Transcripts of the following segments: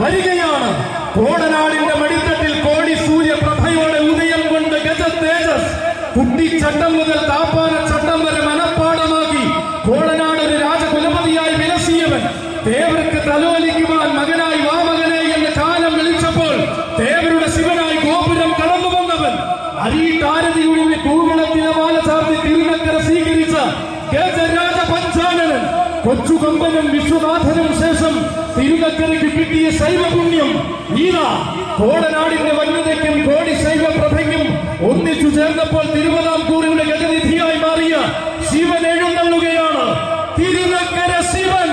വരികയാണ് കോടനാടിന്റെ മടിത്തട്ടിൽ കോടി സൂര്യപ്രഭയോടെ ഉദയം കൊണ്ട് ഗജ തേജസ് കുട്ടിച്ചട്ടം മുതൽ താപ്പാന ചട്ടം വരെ മനപ്പാടമാക്കി കോടനാട് ഒരു രാജകുലപതിയായി വിലസിയവൻ തേവർക്ക് തലോലിക്കുവാൻ മകനായി വാ മകനെ എന്ന് കാലം വിളിച്ചപ്പോൾ തേവരുടെ ശിവനായി ഗോപുരം കടന്നു വന്നവൻ അരീട്ടാരതിയുടെ കൂവിളത്തിലമാല ചാർത്തി തിരുനക്കര സ്വീകരിച്ച ഗജരാജ പഞ്ചാനനൻ കൊച്ചു കമ്പനും വിശ്വനാഥനും ശേഷം തിരുനക്കരയ്ക്ക് കിട്ടിയ ശൈവപുണ്യം ഈതാ കോടനാടിന്റെ വന്യതയ്ക്കും കോടി ശൈവ പ്രഭയ്ക്കും ഒന്നിച്ചു ചേർന്നപ്പോൾ തിരുവിതാംകൂറിന്റെ ഗജനിധിയായി മാറിയ ശിവൻ എഴുന്നള്ളുകയാണ് തിരുനക്കര ശിവൻ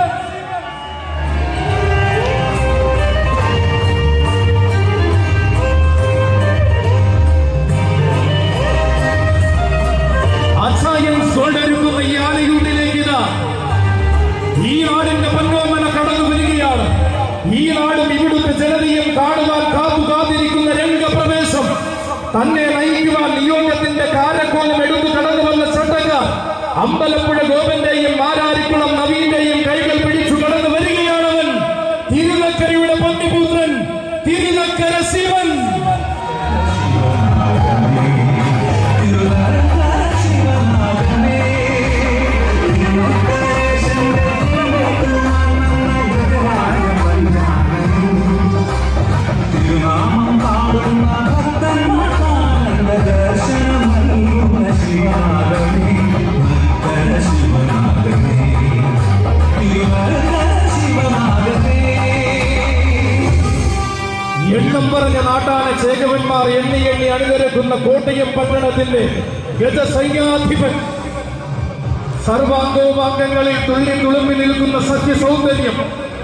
അസയൻസ് കൊണ്ടൊരുക്കുന്ന ഈ ആലയൂട്ടിലേക്ക് ഇതാ ഈ നാടിന്റെ പൊന്നോമന കടന്നു വരികയാണ് ഈ നാടും ഇവിടുത്തെ ജനതയും കാണുവാൻ കാത്തു കാത്തിരിക്കുന്ന രംഗപ്രവേശം തന്നെ നയിക്കുവാൻ നിയോഗത്തിന്റെ കാരക്കോലം എടുത്തു കടന്നു വന്ന ചട്ടക്കാർ അമ്പലപ്പുഴ ഗോപന്റെയും മാരാരിക്കുളം നവീന്റെയും കൈകൾ പിടിച്ചു കടന്നു വരികയാണവൻ തിരുനക്കരയുടെ പൊന്നിപുത്രൻ തിരുനക്കര ശിവൻ തിരുനാമം പാടുന്ന ഭക്തന്മാരുടെ ദർശനം നൽകുന്ന ശിവനാഥമേ ഭക്തര ശിവനാഥമേ തിരുവരങ്കര ശിവനാഥമേ എണ്ണം പറഞ്ഞ നാട്ടാന ചേകവന്മാർ എണ്ണി എണ്ണി അണിനിരക്കുന്ന കോട്ടയം പട്ടണത്തിന്റെ ഗജസൈന്യാധിപൻ സർവാംഗോപാംഗങ്ങളിൽ തുള്ളി തുളുമ്പി നിൽക്കുന്ന സത്യസൗന്ദര്യം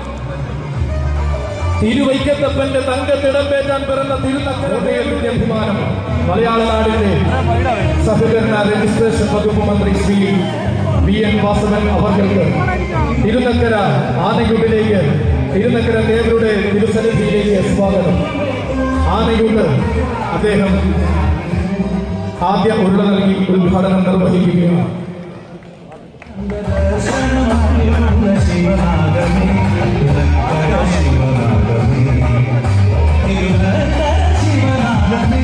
തിരുവൈക്കത്തപ്പന്റെ തങ്കത്തിടമ്പേറ്റാൻ പിറന്ന തിരുനക്കരയുടെ അഭിമാനം മലയാള നാടിന്റെ സഹകരണ രജിസ്ട്രേഷൻ വകുപ്പ് മന്ത്രി ശ്രീ വി എൻ വാസവൻ അവർക്ക് തിരുനക്കര ആനയുടിലേക്ക് തിരുനക്കര ദേവരുടെ തിരുസന്നിധിയിലേക്ക് സ്വാഗതം ആനയുണ്ട് അദ്ദേഹം ആദ്യ ഉരുള നൽകി ഉദ്ഘാടനം നിർവഹിക്കുകയാണ് ദർശനം നൽകുന്ന ശിവനാഥമേ ഭക്തര ശിവനാഥമേ തിരുവരങ്കര ശിവനാഥമേ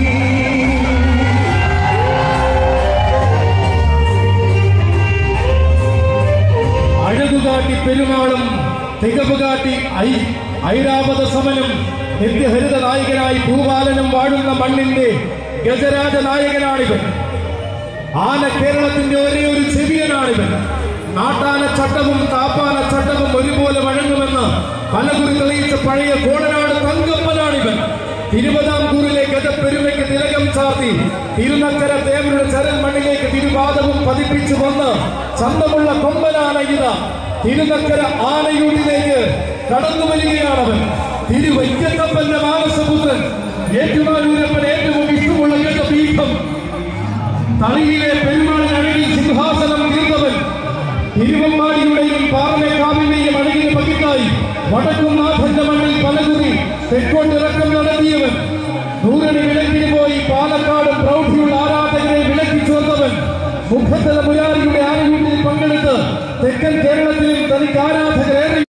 അഴകുകാട്ടി പെരുമാളും തികവ് കാട്ടി ഐ ഐരാവത സമനും നിത്യഹരിത നായകനായി ഭൂപാലനും വാഴുന്ന മണ്ണിന്റെ ഗജരാജ നായകനാണിവൻ ആന കേരളത്തിന്റെ ഒരേ ഒരു ചെവിയനാണിവൻ നാട്ടാന ചട്ടവും താപ്പാന ചട്ടവും ഒരുപോലെ വഴങ്ങുമെന്ന് പലകുറി തെളിയിച്ച പഴയ കോടനാട് തങ്കപ്പനാണിവൻ തിരുവിതാംകൂറിലെ ഗജപ്പെരുമയ്ക്ക് തിലകം ചാർത്തി തിരുനക്കര ദേവരുടെ ചരൽ മണ്ണിലേക്ക് തിരുപാദവും പതിപ്പിച്ചു വന്ന് ചന്തമുള്ള കൊമ്പനാന ഇത തിരുനക്കര ആനയൂരിലേക്ക് കടന്നു വരികയാണവൻ തിരുവൈക്കത്തപ്പന്റെ മാനസപുത്രൻ ഏറ്റുമാനൂരപ്പൻ ഏറ്റവും ഇഷ്ടമുള്ള ഗജപീഠം തളിയിലെ പെരുമാളിനഴകിൽ സിംഹാസനം തീർന്നവൻ തിരുവമ്മാടിയുടെയും പാറമേക്കാവിന്റെയും അഴകിന് പതിക്കായി വടക്കുംനാഥന്റെ മണ്ണിൽ പലകുറി തെക്കോട്ടിറക്കം നടത്തിയവൻ നൂറിന് വിലക്കിന് പോയി പാലക്കാട് പ്രൗഢിയുള്ള ആരാധകരെ വിലക്കി ചോർന്നവൻ മുഖത്തല മുരാരിയുടെ ആനയൂട്ടിൽ പങ്കെടുത്ത് തെക്കൻ കേരളത്തിലും തനിക്ക് ആരാധകരേറെ